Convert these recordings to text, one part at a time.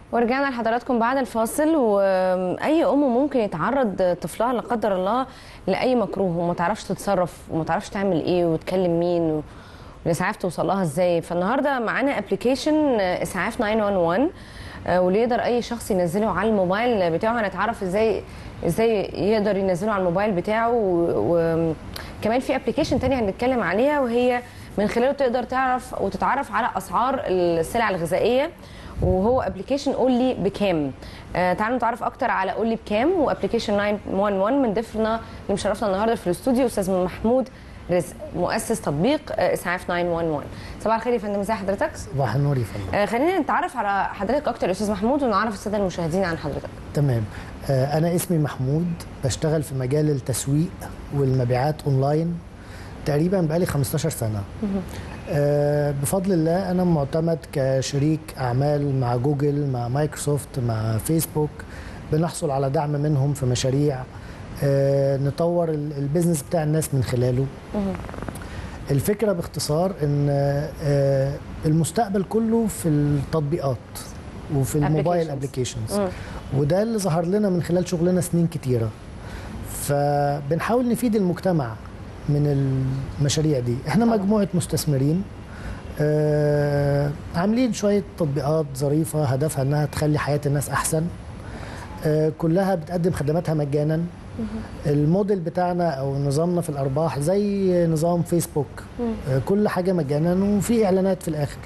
ورجعنا لحضراتكم بعد الفاصل واي ام ممكن يتعرض طفلها لا قدر الله لاي مكروه وما تعرفش تتصرف وما تعرفش تعمل ايه وتكلم مين والاسعاف توصل لها ازاي فالنهارده معانا ابلكيشن اسعاف 911 آه، واللي يقدر اي شخص ينزله على الموبايل بتاعه هنتعرف ازاي ازاي يقدر ينزله على الموبايل بتاعه وكمان في ابلكيشن تاني هنتكلم عليها وهي من خلاله تقدر تعرف وتتعرف على اسعار السلع الغذائيه وهو ابلكيشن قولي بكام آه تعالوا نتعرف اكتر على قولي بكام وابلكيشن 911 من ضيفنا اللي مشرفنا النهارده في الاستوديو استاذ محمود رزق مؤسس تطبيق آه، اسعاف 911 صباح الخير يا فندم ازي حضرتك صباح النور يا فندم آه خلينا نتعرف على حضرتك اكتر يا استاذ محمود ونعرف الساده المشاهدين عن حضرتك تمام آه، انا اسمي محمود بشتغل في مجال التسويق والمبيعات اونلاين تقريبا بقالي 15 سنه آه، بفضل الله انا معتمد كشريك اعمال مع جوجل مع مايكروسوفت مع فيسبوك بنحصل على دعم منهم في مشاريع آه، نطور ال- البيزنس بتاع الناس من خلاله الفكره باختصار ان آه، المستقبل كله في التطبيقات وفي الموبايل Applications. ابلكيشنز مم. وده اللي ظهر لنا من خلال شغلنا سنين كتيره فبنحاول نفيد المجتمع من المشاريع دي احنا طبعا. مجموعه مستثمرين آه عاملين شويه تطبيقات ظريفه هدفها انها تخلي حياه الناس احسن آه كلها بتقدم خدماتها مجانا الموديل بتاعنا او نظامنا في الارباح زي نظام فيسبوك آه كل حاجه مجانا وفي اعلانات في الاخر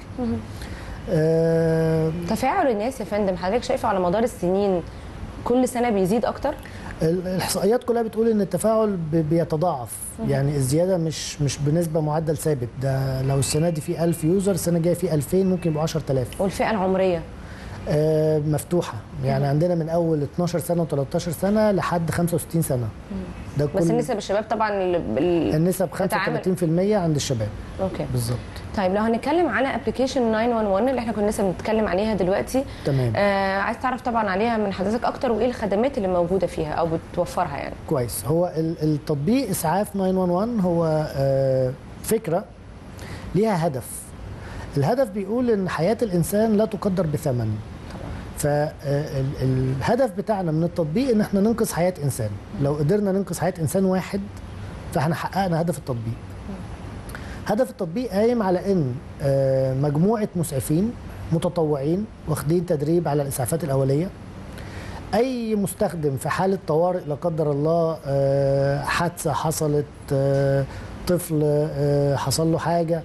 آه تفاعل الناس يا فندم حضرتك شايفه على مدار السنين كل سنه بيزيد اكتر ال- الاحصائيات كلها بتقول ان التفاعل ب- بيتضاعف يعني الزياده مش مش بنسبه معدل ثابت ده لو السنه دي في 1000 يوزر السنه الجايه في 2000 ممكن يبقوا 10000 والفئه العمريه آه مفتوحه يعني عندنا من اول 12 سنه و13 سنه لحد 65 سنه ده بس كل نسب الشباب طبعا ال- ال- النسب بتتعامل- 35% عند الشباب اوكي بالظبط طيب لو هنتكلم على ابلكيشن 911 اللي احنا كنا لسه بنتكلم عليها دلوقتي تمام آه عايز تعرف طبعا عليها من حضرتك اكتر وايه الخدمات اللي موجوده فيها او بتوفرها يعني كويس هو ال- التطبيق اسعاف 911 هو آه، فكره ليها هدف الهدف بيقول ان حياه الانسان لا تقدر بثمن فالهدف بتاعنا من التطبيق ان احنا ننقذ حياه انسان لو قدرنا ننقذ حياه انسان واحد فاحنا حققنا هدف التطبيق هدف التطبيق قايم على ان آه، مجموعه مسعفين متطوعين واخدين تدريب على الاسعافات الاوليه اي مستخدم في حاله طوارئ لا قدر الله آه، حادثه حصلت آه، طفل آه، حصل له حاجه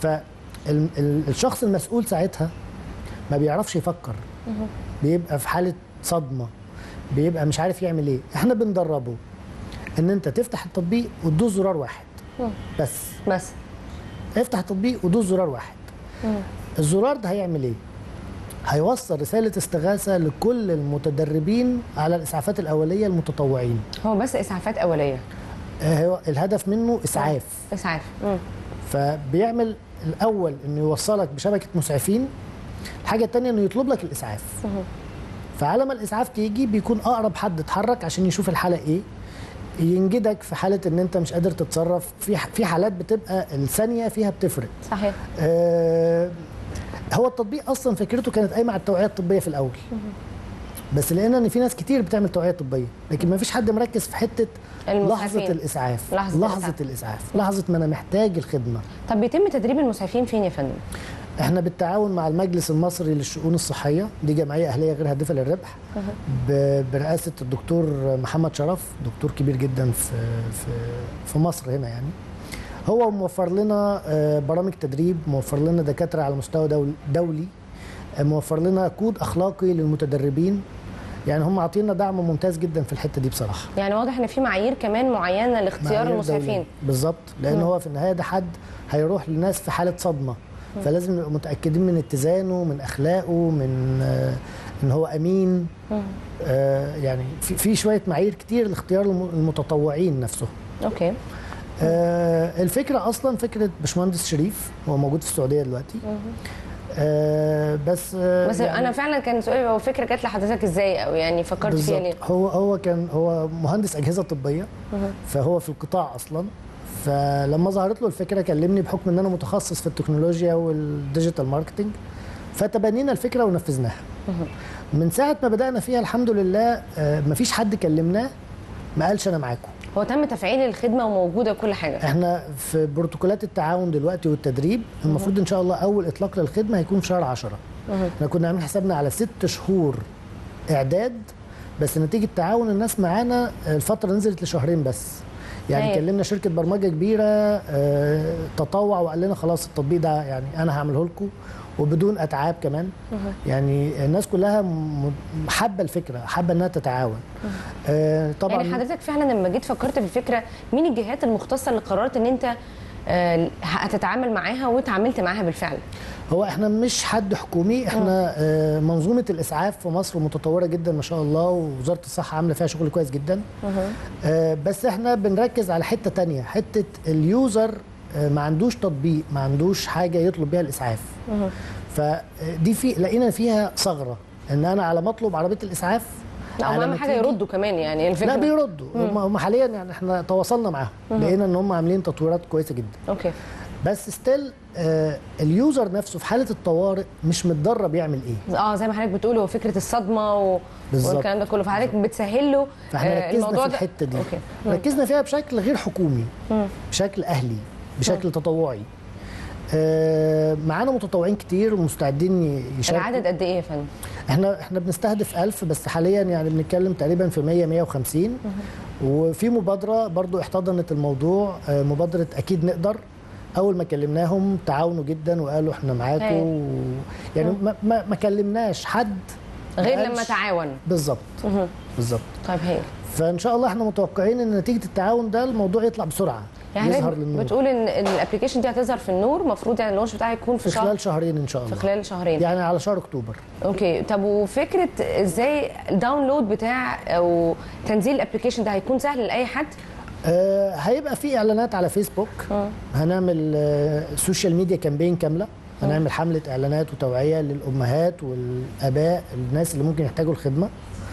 فالشخص المسؤول ساعتها ما بيعرفش يفكر بيبقى في حاله صدمه بيبقى مش عارف يعمل ايه احنا بندربه ان انت تفتح التطبيق وتدوس زرار واحد مم. بس بس افتح التطبيق ودوس زرار واحد الزرار ده هيعمل ايه هيوصل رساله استغاثه لكل المتدربين على الاسعافات الاوليه المتطوعين هو بس اسعافات اوليه آه، هو الهدف منه اسعاف اسعاف مم. فبيعمل الاول انه يوصلك بشبكه مسعفين الحاجه الثانيه انه يطلب لك الاسعاف فعلى ما الاسعاف تيجي بيكون اقرب حد اتحرك عشان يشوف الحاله ايه ينجدك في حاله ان انت مش قادر تتصرف في في حالات بتبقى الثانيه فيها بتفرق صحيح آه، هو التطبيق اصلا فكرته كانت قايمه على التوعيه الطبيه في الاول بس لقينا ان في ناس كتير بتعمل توعيه طبيه لكن ما فيش حد مركز في حته المسعفين. لحظه الاسعاف لحظة لحظه الإسعاف. الاسعاف لحظه ما انا محتاج الخدمه طب بيتم تدريب المسعفين فين يا فندم احنا بالتعاون مع المجلس المصري للشؤون الصحيه دي جمعيه اهليه غير هادفه للربح ب- برئاسه الدكتور محمد شرف دكتور كبير جدا في في في مصر هنا يعني هو موفر لنا آه، برامج تدريب موفر لنا دكاتره على مستوى دول دولي آه، موفر لنا كود اخلاقي للمتدربين يعني هم عاطينا دعم ممتاز جدا في الحته دي بصراحه يعني واضح ان في معايير كمان معينه لاختيار معايير المسعفين دولية. بالظبط لان هو في النهايه ده حد هيروح للناس في حاله صدمه فلازم نبقى متاكدين من اتزانه من اخلاقه من آه، ان هو امين آه، يعني في في شويه معايير كتير لاختيار الم- المتطوعين نفسهم اوكي آه، الفكره اصلا فكره باشمهندس شريف هو موجود في السعوديه دلوقتي آه، بس آه، بس يعني انا فعلا كان سؤالي هو الفكره جت لحضرتك ازاي او يعني فكرت فيها ليه بالظبط هو هو كان هو مهندس اجهزه طبيه فهو في القطاع اصلا فلما ظهرت له الفكره كلمني بحكم ان انا متخصص في التكنولوجيا والديجيتال ماركتنج فتبنينا الفكره ونفذناها من ساعه ما بدانا فيها الحمد لله آه، مفيش حد كلمناه ما قالش انا معاكم هو تم تفعيل الخدمه وموجوده كل حاجه احنا في بروتوكولات التعاون دلوقتي والتدريب المفروض ان شاء الله اول اطلاق للخدمه هيكون في شهر 10 احنا كنا عاملين حسابنا على ست شهور اعداد بس نتيجه تعاون الناس معانا الفتره نزلت لشهرين بس يعني هايل. كلمنا شركه برمجه كبيره اه تطوع وقال لنا خلاص التطبيق ده يعني انا هعمله لكم وبدون اتعاب كمان يعني الناس كلها م- حابه الفكره حابه انها تتعاون آه طبعا يعني حضرتك فعلا لما جيت فكرت في الفكره مين الجهات المختصه اللي قررت ان انت آه، هتتعامل معاها وتعاملت معاها بالفعل هو احنا مش حد حكومي احنا آه، منظومه الاسعاف في مصر متطوره جدا ما شاء الله ووزاره الصحه عامله فيها شغل كويس جدا آه، بس احنا بنركز على حته تانية حته اليوزر آه، ما عندوش تطبيق ما عندوش حاجه يطلب بيها الاسعاف فدي في لقينا فيها ثغره ان انا على ما اطلب عربيه الاسعاف لا على اهم ما حاجه تيجي- يردوا كمان يعني الفكره لا بيردوا هم هم حاليا يعني احنا تواصلنا معاهم لقينا ان هم عاملين تطويرات كويسه جدا اوكي بس ستيل آه اليوزر نفسه في حاله الطوارئ مش متدرب يعمل ايه اه زي ما حضرتك بتقول هو فكره الصدمه و... بالظبط. والكلام ده كله فحضرتك بتسهل له فاحنا آه، ركزنا الموضوع في ده- الحته دي اوكي ركزنا فيها بشكل غير حكومي بشكل اهلي بشكل تطوعي آه معانا متطوعين كتير ومستعدين يشاركوا العدد قد ايه يا فندم؟ احنا احنا بنستهدف 1000 بس حاليا يعني بنتكلم تقريبا في 100 150 وفي مبادره برضو احتضنت الموضوع آه، مبادره اكيد نقدر اول ما كلمناهم تعاونوا جدا وقالوا احنا معاكم هايل. و... يعني ما, ما, ما كلمناش حد ما غير قالش- لما تعاون بالظبط بالظبط طيب هي فان شاء الله احنا متوقعين ان نتيجه التعاون ده الموضوع يطلع بسرعه يعني يظهر حضرتك للنور بتقول ان إن الابلكيشن دي هتظهر في النور المفروض يعني اللونش بتاعها يكون في, في شهر خلال شهرين ان شاء الله في خلال شهرين يعني على شهر اكتوبر اوكي طب وفكره ازاي الداونلود بتاع او تنزيل الابلكيشن ده هيكون سهل لاي حد آه هيبقى في اعلانات على فيسبوك هنعمل آه سوشيال ميديا كامبين كامله هنعمل حمله اعلانات وتوعيه للامهات والاباء الناس اللي ممكن يحتاجوا الخدمه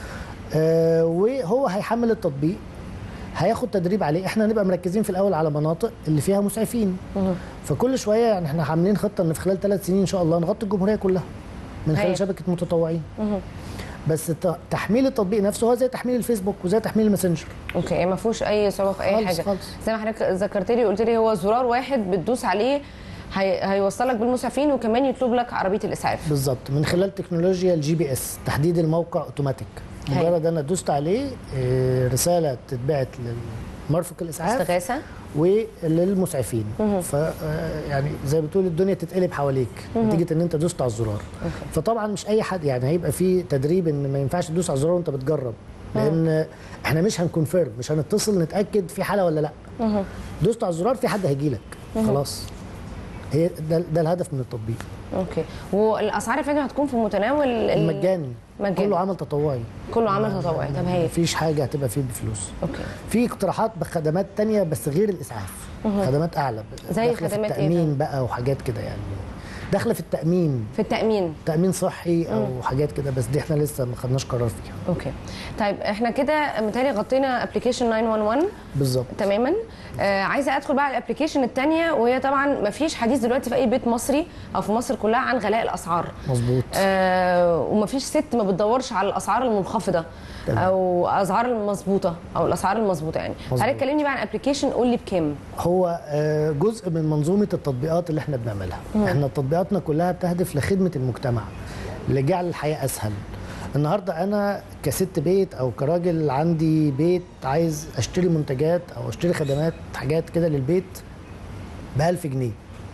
آه وهو هيحمل التطبيق هياخد تدريب عليه احنا هنبقى مركزين في الاول على مناطق اللي فيها مسعفين فكل شويه يعني احنا عاملين خطه ان في خلال ثلاث سنين ان شاء الله نغطي الجمهوريه كلها من هايل. خلال شبكه متطوعين بس ت- تحميل التطبيق نفسه هو زي تحميل الفيسبوك وزي تحميل الماسنجر اوكي ما فيهوش اي صعوبه في اي خالص- حاجه خالص. زي ما حضرتك ذكرت لي قلت لي هو زرار واحد بتدوس عليه هي... هيوصلك بالمسعفين وكمان يطلب لك عربيه الاسعاف بالظبط من خلال تكنولوجيا الجي بي اس تحديد الموقع اوتوماتيك هاي. مجرد انا دوست عليه آه، رساله تتبعت لمرفق الاسعاف استغاثه وللمسعفين ف آه، يعني زي ما بتقول الدنيا تتقلب حواليك نتيجه ان انت دوست على الزرار فطبعا مش اي حد يعني هيبقى في تدريب ان ما ينفعش تدوس على الزرار وانت بتجرب لان احنا مش هنكونفيرم مش هنتصل نتاكد في حاله ولا لا دوست على الزرار في حد هيجي لك خلاص هي ده, ده الهدف من التطبيق اوكي والاسعار يا فندم هتكون في متناول ال- مجاني مجاني. كله عمل تطوعي كله عمل تطوعي طب هي مفيش حاجه هتبقى فيه بفلوس اوكي في اقتراحات بخدمات تانية بس غير الاسعاف خدمات اعلى زي داخلة في خدمات إيه التامين بقى وحاجات كده يعني داخله في التامين في التامين تامين صحي او حاجات كده بس دي احنا لسه ما خدناش قرار فيها اوكي طيب احنا كده متهيألي غطينا ابلكيشن 911 بالظبط تماما آه عايزه ادخل بقى على الابلكيشن الثانيه وهي طبعا ما فيش حديث دلوقتي في اي بيت مصري او في مصر كلها عن غلاء الاسعار مظبوط آه وما فيش ست ما بتدورش على الاسعار المنخفضه تمام. او اسعار المظبوطه او الاسعار المظبوطه يعني مظبوط. حضرتك كلمني بقى عن ابلكيشن قول لي بكام هو آه، جزء من منظومه التطبيقات اللي احنا بنعملها احنا تطبيقاتنا كلها بتهدف لخدمه المجتمع لجعل الحياه اسهل النهارده انا كست بيت او كراجل عندي بيت عايز اشتري منتجات او اشتري خدمات حاجات كده للبيت ب 1000 جنيه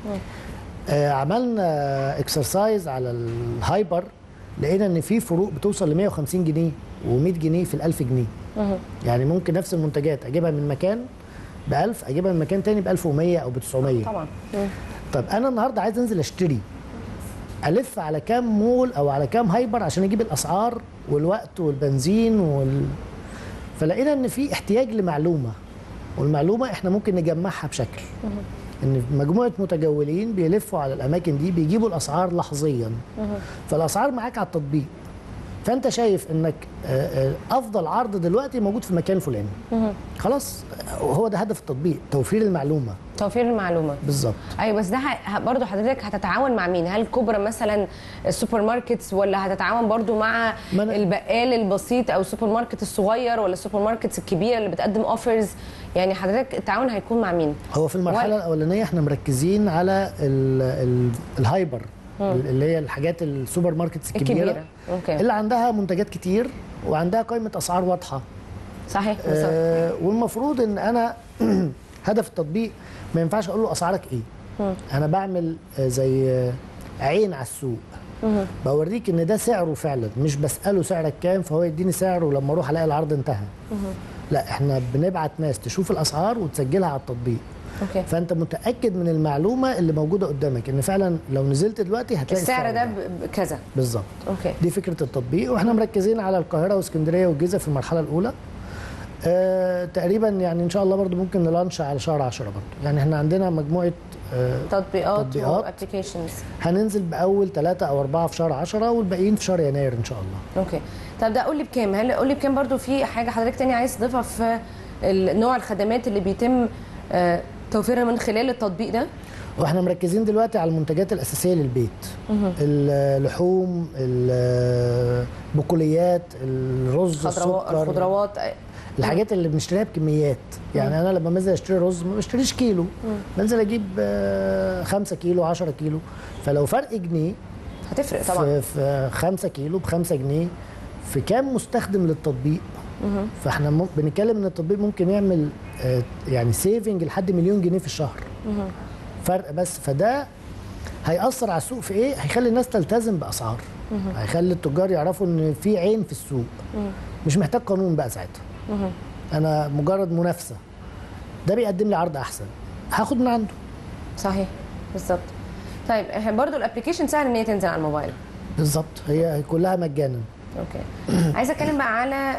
آه عملنا اكسرسايز على الهايبر لقينا ان في فروق بتوصل ل 150 جنيه و100 جنيه في ال 1000 جنيه يعني ممكن نفس المنتجات اجيبها من مكان ب 1000 اجيبها من مكان تاني ب 1100 او ب 900 طبعا طب انا النهارده عايز انزل اشتري الف على كام مول او على كام هايبر عشان اجيب الاسعار والوقت والبنزين وال... فلقينا ان في احتياج لمعلومه والمعلومه احنا ممكن نجمعها بشكل ان مجموعه متجولين بيلفوا على الاماكن دي بيجيبوا الاسعار لحظيا فالاسعار معاك على التطبيق فانت شايف انك آه، آه، افضل عرض دلوقتي موجود في المكان الفلاني خلاص هو ده هدف التطبيق توفير المعلومه توفير المعلومه بالظبط ايوه بس ده ه- برضه حضرتك هتتعاون مع مين؟ هل كبرى مثلا السوبر ماركتس ولا هتتعاون برضه مع ما أنا- البقال البسيط او السوبر ماركت الصغير ولا السوبر ماركتس الكبيره اللي بتقدم اوفرز؟ يعني حضرتك التعاون هيكون مع مين؟ هو في المرحله ولا- الاولانيه احنا مركزين على ال ال الهايبر اللي هي الحاجات السوبر ماركتس الكبيره, الكبيره اوكي اللي عندها منتجات كتير وعندها قائمه اسعار واضحه صحيح بالظبط آه والمفروض ان انا هدف التطبيق ما ينفعش اقول له اسعارك ايه انا بعمل آه زي آه، عين على السوق بوريك ان ده سعره فعلا مش بساله سعرك كام فهو يديني سعر ولما اروح الاقي العرض انتهى لا احنا بنبعت ناس تشوف الاسعار وتسجلها على التطبيق اوكي فانت متاكد من المعلومه اللي موجوده قدامك ان فعلا لو نزلت دلوقتي هتلاقي السعر ده ب- بكذا بالظبط اوكي دي فكره التطبيق واحنا مركزين على القاهره واسكندريه والجيزه في المرحله الاولى آه تقريبا يعني ان شاء الله برضو ممكن نلانش على شهر 10 برضو يعني احنا عندنا مجموعه آه تطبيقات تطبيقات. وابلكيشنز هننزل باول ثلاثة او أربعة في شهر 10 والباقيين في شهر يناير ان شاء الله اوكي طب ده قول لي بكام هل قول لي بكام برضو في حاجه حضرتك تاني عايز تضيفها في ال- نوع الخدمات اللي بيتم آه، توفيرها من خلال التطبيق ده واحنا مركزين دلوقتي على المنتجات الاساسيه للبيت اللحوم البقوليات الرز خضروات السكر الخضروات آه، الحاجات اللي بنشتريها بكميات يعني انا لما بنزل اشتري رز ما بشتريش كيلو بنزل اجيب 5 كيلو 10 كيلو فلو فرق جنيه هتفرق طبعا في, في 5 كيلو ب 5 جنيه في كام مستخدم للتطبيق فاحنا مم- بنتكلم ان التطبيق ممكن يعمل آه، يعني سيفنج لحد مليون جنيه في الشهر فرق بس فده هيأثر على السوق في ايه؟ هيخلي الناس تلتزم باسعار هيخلي التجار يعرفوا ان في عين في السوق مش محتاج قانون بقى ساعتها انا مجرد منافسه ده بيقدم لي عرض احسن هاخد من عنده صحيح بالظبط طيب إحنا برضو الابلكيشن سهل ان هي تنزل على الموبايل بالظبط هي هي كلها مجانا اوكي عايزه اتكلم بقى على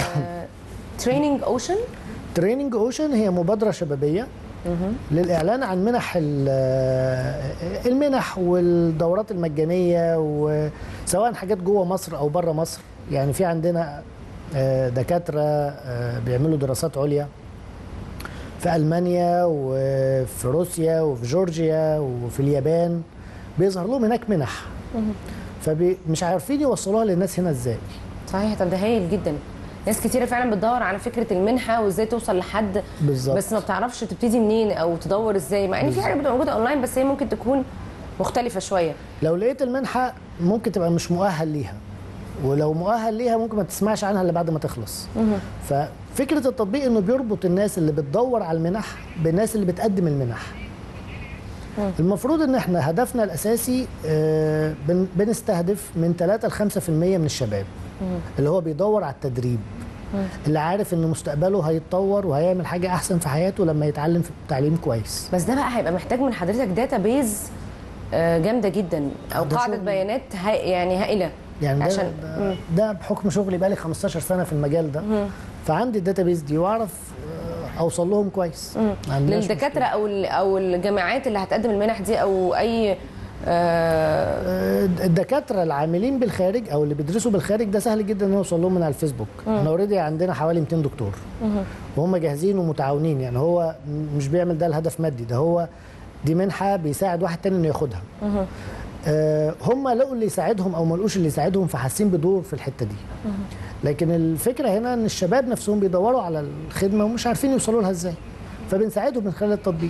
تريننج اوشن تريننج اوشن هي مبادره شبابيه للاعلان عن منح ال- المنح والدورات المجانيه وسواء حاجات جوه مصر او بره مصر يعني في عندنا آه، دكاتره آه، بيعملوا دراسات عليا في المانيا وفي روسيا وفي جورجيا وفي اليابان بيظهر لهم هناك منح فمش عارفين يوصلوها للناس هنا ازاي صحيح طب ده هايل جدا ناس كتيرة فعلا بتدور على فكرة المنحة وازاي توصل لحد بالظبط. بس ما بتعرفش تبتدي منين او تدور ازاي مع ان في حاجة بتبقى موجودة اونلاين بس هي ممكن تكون مختلفة شوية لو لقيت المنحة ممكن تبقى مش مؤهل ليها ولو مؤهل ليها ممكن ما تسمعش عنها الا بعد ما تخلص ففكرة التطبيق انه بيربط الناس اللي بتدور على المنح بالناس اللي بتقدم المنح المفروض ان احنا هدفنا الاساسي آه، بن- بنستهدف من 3 ل 5% من الشباب اللي هو بيدور على التدريب اللي عارف ان مستقبله هيتطور وهيعمل حاجه احسن في حياته لما يتعلم في تعليم كويس بس ده بقى هيبقى محتاج من حضرتك داتا بيز جامدة جدا او ده قاعدة شغل. بيانات هاي يعني هائلة يعني ده, عشان ده, ده بحكم شغلي بقالي 15 سنه في المجال ده فعندي الداتابيز دي واعرف آه، اوصل لهم كويس ما عندناش للدكاترة مشكلة. او ال- او الجامعات اللي هتقدم المنح دي او اي آه، آه، الدكاتره العاملين بالخارج او اللي بيدرسوا بالخارج ده سهل جدا ان اوصل لهم من على الفيسبوك احنا اوريدي عندنا حوالي 200 دكتور وهم جاهزين ومتعاونين يعني هو م- مش بيعمل ده لهدف مادي ده هو دي منحه بيساعد واحد تاني انه ياخدها آه، هم لقوا اللي يساعدهم او ما لقوش اللي يساعدهم فحاسين بدور في الحته دي لكن الفكره هنا ان الشباب نفسهم بيدوروا على الخدمه ومش عارفين يوصلوا لها ازاي فبنساعدهم من خلال التطبيق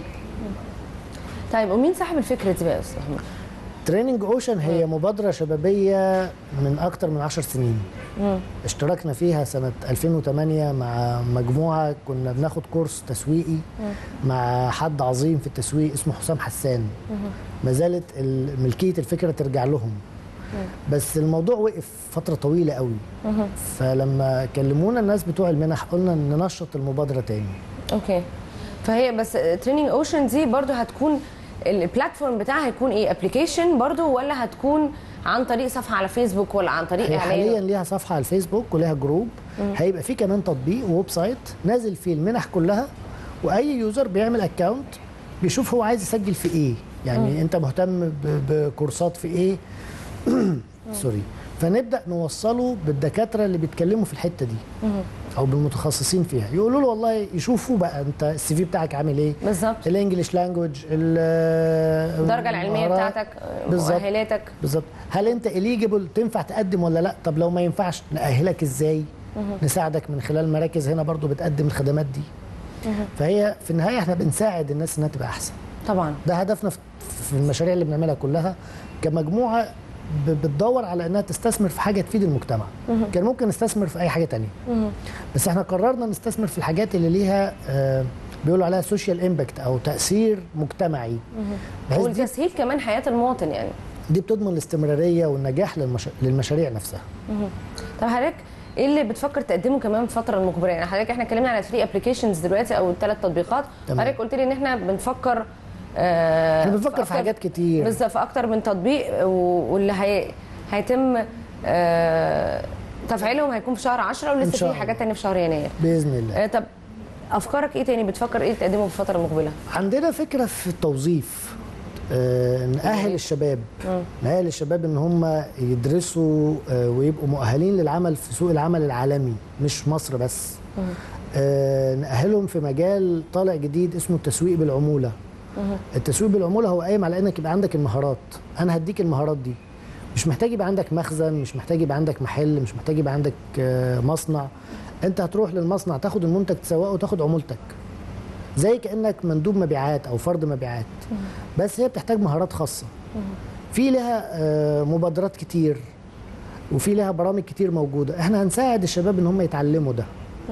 طيب ومين صاحب الفكرة دي بقى يا استاذ محمود؟ تريننج اوشن هي مبادره شبابيه من اكتر من 10 سنين اشتركنا فيها سنه 2008 مع مجموعه كنا بناخد كورس تسويقي مع حد عظيم في التسويق اسمه حسام حسان ما زالت ال- ملكيه الفكره ترجع لهم بس الموضوع وقف فتره طويله قوي فلما كلمونا الناس بتوع المنح قلنا ننشط المبادره تاني اوكي فهي بس تريننج اوشن دي برضو هتكون البلاتفورم بتاعها هيكون ايه ابلكيشن برضو ولا هتكون عن طريق صفحه على فيسبوك ولا عن طريق هي حاليا اعلان ليها صفحه على الفيسبوك وليها جروب هيبقى في كمان تطبيق وويب سايت نازل فيه المنح كلها واي يوزر بيعمل اكونت بيشوف هو عايز يسجل في ايه يعني انت مهتم ب- بكورسات في ايه سوري فنبدا نوصله بالدكاتره اللي بيتكلموا في الحته دي او بالمتخصصين فيها يقولوا له والله يشوفوا بقى انت السي في بتاعك عامل ايه بالظبط الانجليش لانجوج الدرجه العلميه بتاعتك بالظبط. مؤهلاتك بالظبط هل انت اليجيبل تنفع تقدم ولا لا طب لو ما ينفعش نأهلك ازاي نساعدك من خلال مراكز هنا برضو بتقدم الخدمات دي فهي في النهايه احنا بنساعد الناس انها تبقى احسن طبعا ده هدفنا في في المشاريع اللي بنعملها كلها كمجموعه ب- بتدور على انها تستثمر في حاجه تفيد المجتمع كان ممكن نستثمر في اي حاجه تانية بس احنا قررنا نستثمر في الحاجات اللي ليها آه، بيقولوا عليها سوشيال امباكت او تاثير مجتمعي بحيث دي, والتسهيل كمان حياه المواطن يعني دي بتضمن الاستمراريه والنجاح للمش... للمشاريع نفسها طب حضرتك ايه اللي بتفكر تقدمه كمان في الفتره المقبله يعني حضرتك احنا اتكلمنا على 3 ابلكيشنز دلوقتي او الثلاث تطبيقات تمام. حضرتك قلت لي ان احنا بنفكر آه احنا بنفكر في أكتر- حاجات كتير بالظبط في اكتر من تطبيق و- واللي هي هيتم آه تفعيلهم هيكون في شهر 10 إن ولسه شاء في الله. حاجات تانية في شهر يناير باذن الله آه طب افكارك ايه تاني بتفكر ايه تقدمه في الفتره المقبله عندنا فكره في التوظيف آه، نأهل الشباب نأهل الشباب ان هم يدرسوا آه، ويبقوا مؤهلين للعمل في سوق العمل العالمي مش مصر بس آه، نأهلهم في مجال طالع جديد اسمه التسويق بالعمولة التسويق بالعمولة هو قايم على انك يبقى عندك المهارات انا هديك المهارات دي مش محتاج يبقى عندك مخزن مش محتاج يبقى عندك محل مش محتاج يبقى عندك آه، مصنع انت هتروح للمصنع تاخد المنتج تسوقه وتاخد عمولتك زي كانك مندوب مبيعات او فرد مبيعات بس هي بتحتاج مهارات خاصه في لها آه، مبادرات كتير وفي لها برامج كتير موجوده احنا هنساعد الشباب ان هم يتعلموا ده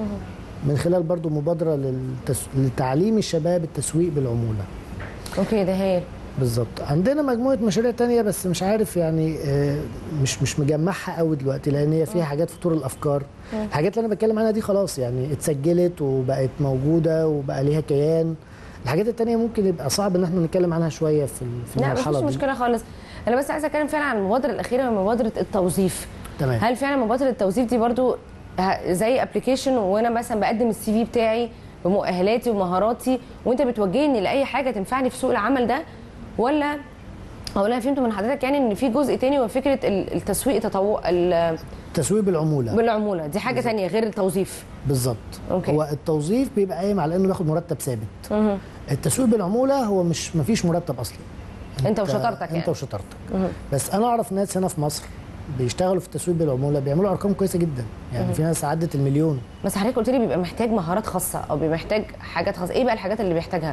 من خلال برضو مبادره للتس... لتعليم الشباب التسويق بالعموله اوكي ده هايل بالظبط عندنا مجموعه مشاريع تانية بس مش عارف يعني آه، مش مش مجمعها قوي دلوقتي لان هي فيها حاجات في طور الافكار الحاجات اللي انا بتكلم عنها دي خلاص يعني اتسجلت وبقت موجوده وبقى ليها كيان الحاجات التانية ممكن يبقى صعب ان احنا نتكلم عنها شويه في ال- في لا مفيش المرحله دي مشكله خالص انا بس عايزه اتكلم فعلا عن المبادره الاخيره مبادره التوظيف تمام هل فعلا مبادره التوظيف دي برضو ه- زي ابلكيشن وانا مثلا بقدم السي في بتاعي بمؤهلاتي ومهاراتي وانت بتوجهني لاي حاجه تنفعني في سوق العمل ده ولا او انا فهمت من حضرتك يعني ان في جزء تاني وهو فكره ال- التسويق تطوع ال- تسويق بالعموله بالعموله دي حاجه تانية غير التوظيف بالظبط أوكي. هو التوظيف بيبقى قايم على انه بياخد مرتب ثابت مهم. التسويق بالعموله هو مش مفيش مرتب اصلا انت وشطارتك انت يعني وشطارتك بس انا اعرف ناس هنا في مصر بيشتغلوا في التسويق بالعموله بيعملوا ارقام كويسه جدا يعني في ناس عدت المليون بس حضرتك قلت لي بيبقى محتاج مهارات خاصه او بيبقى محتاج حاجات خاصه ايه بقى الحاجات اللي بيحتاجها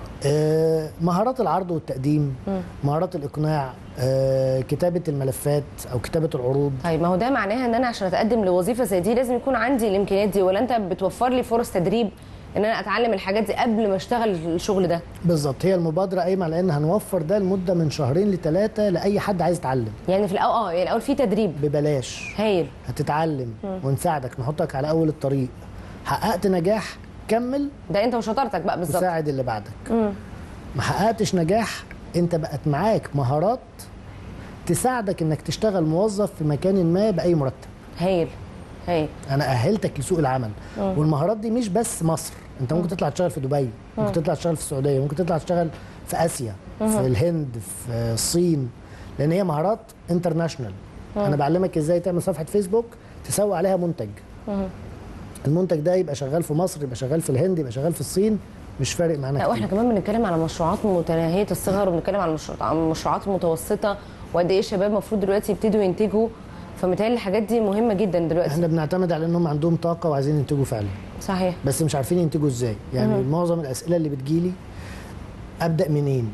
آه، مهارات العرض والتقديم مهارات الاقناع آه، كتابه الملفات او كتابه العروض طيب ما هو ده معناها ان انا عشان اتقدم لوظيفه زي دي لازم يكون عندي الامكانيات دي ولا انت بتوفر لي فرص تدريب ان انا اتعلم الحاجات دي قبل ما اشتغل الشغل ده بالظبط هي المبادره قايمه على ان هنوفر ده لمده من شهرين لثلاثه لاي حد عايز يتعلم يعني في الاول اه يعني الاول في تدريب ببلاش هايل هتتعلم ونساعدك نحطك على اول الطريق حققت نجاح كمل ده انت وشطارتك بقى بالظبط وساعد اللي بعدك ما حققتش نجاح انت بقت معاك مهارات تساعدك انك تشتغل موظف في مكان ما باي مرتب هايل هايل انا اهلتك لسوق العمل والمهارات دي مش بس مصر انت ممكن تطلع تشتغل في دبي ممكن تطلع تشتغل في السعوديه ممكن تطلع تشتغل في اسيا في الهند في الصين لان هي مهارات انترناشونال انا بعلمك ازاي تعمل صفحه فيسبوك تسوق عليها منتج المنتج ده يبقى شغال في مصر يبقى شغال في الهند يبقى شغال في الصين مش فارق معانا لا كتير. واحنا كمان بنتكلم على مشروعات متناهيه الصغر وبنتكلم على مشروعات على المشروعات المتوسطه وقد ايه الشباب المفروض دلوقتي يبتدوا ينتجوا فمتهيألي الحاجات دي مهمه جدا دلوقتي احنا بنعتمد على انهم عندهم طاقه وعايزين ينتجوا فعلا صحيح بس مش عارفين ينتجوا ازاي يعني معظم الاسئله اللي بتجيلي ابدا منين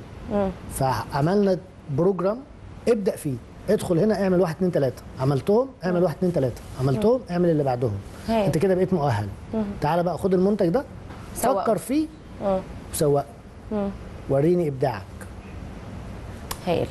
فعملنا بروجرام ابدا فيه ادخل هنا اعمل واحد اتنين تلاته عملتهم اعمل واحد اتنين تلاته عملتهم اعمل اللي بعدهم هايل. انت كده بقيت مؤهل تعالى بقى خد المنتج ده سوقه. فكر فيه مم. وسوقه وريني ابداعك هايل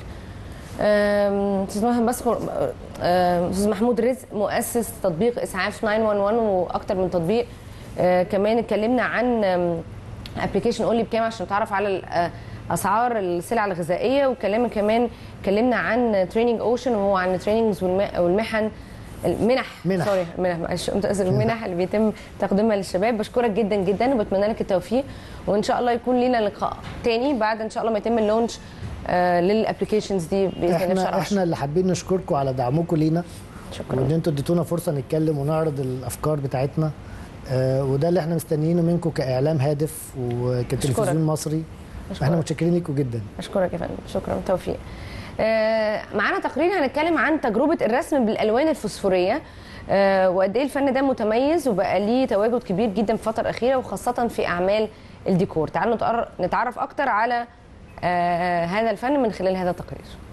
أم، استاذ محمد بسخر أم، استاذ محمود رزق مؤسس تطبيق اسعاف 911 واكتر من تطبيق أه، كمان اتكلمنا عن ابلكيشن قول لي بكام عشان تعرف على ال- أه، اسعار السلع الغذائيه وكلام كمان اتكلمنا عن تريننج اوشن وهو عن التريننجز والمحن المنح منح. سوري منح معلش متاسف المنح اللي بيتم تقديمها للشباب بشكرك جدا جدا وبتمنى لك التوفيق وان شاء الله يكون لينا لقاء تاني بعد ان شاء الله ما يتم اللونش آه للابلكيشنز دي باذن الله في شهر احنا 10 احنا اللي حابين نشكركم على دعمكم لينا شكرا وان انتوا اديتونا فرصه نتكلم ونعرض الافكار بتاعتنا آه، وده اللي احنا مستنيينه منكم كاعلام هادف وكتلفزيون أشكرك. مصري احنا أشكرك. متشكرين ليكم جدا اشكرك يا فندم شكرا توفيق آه، معانا تقرير هنتكلم عن تجربه الرسم بالالوان الفوسفوريه آه، وقد ايه الفن ده متميز وبقى ليه تواجد كبير جدا في الفتره الاخيره وخاصه في اعمال الديكور تعالوا نتعر- نتعرف اكتر على آه، هذا الفن من خلال هذا التقرير